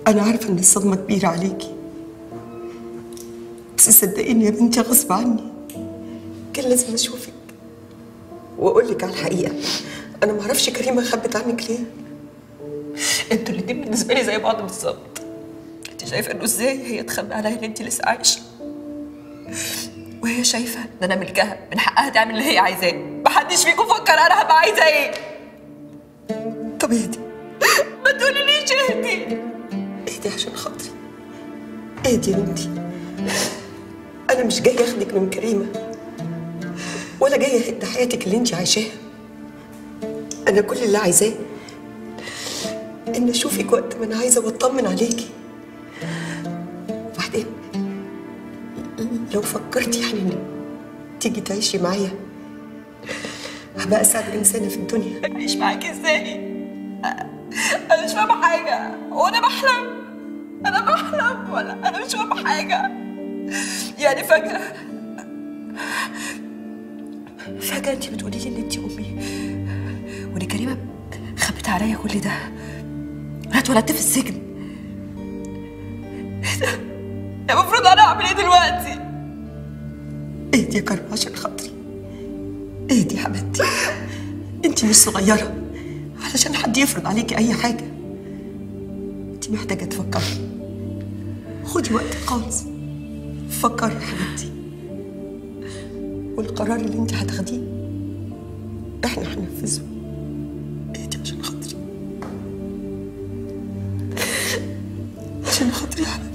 أنا عارفة إن الصدمة كبيرة عليكي بس صدقيني يا بنتي غصب عني كان لازم أشوفك وأقول لك على الحقيقة أنا ما أعرفش كريمة خبت عنك ليه انتوا الاتنين بالنسبه لي زي بعض بالظبط انت شايفه انه ازاي هي تخبي عليا ان انت لسه عايشه وهي شايفه ان انا ملكها من حقها تعمل اللي هي عايزاه محدش فيكم فكر انا هبقى عايزه ايه طب اهدي ما تقوليليش اهدي اهدي عشان خاطري اهدي يا بنتي أنا مش جاية أخدك من كريمة ولا جاية أهد حياتك اللي أنت عايشاها أنا كل اللي عايزاه إن أشوفك وقت ما أنا عايزة وأطمن عليكي وبعدين لو فكرتي يعني إنك تيجي تعيشي معايا هبقى أسعد إنسانة في الدنيا اعيش معاكي ازاي انا مش فاهمه حاجه وانا بحلم انا بحلم ولا انا مش فاهمه حاجه يعني فجاه فجاه انت بتقولي لي ان انت امي وان كريمه خبت عليا كل ده انا اتولدت في السجن إيه ده؟ المفروض انا اعمل ايه دلوقتي اهدي يا كرم عشان خاطري اهدي يا حبيبتي انت مش صغيرة علشان حد يفرض عليكي أي حاجة انت محتاجة تفكري خدي وقتك خالص فكري يا حبيبتي والقرار اللي انت هتاخديه احنا هننفذه اهدي عشان خاطري عشان خاطري يا حبيبتي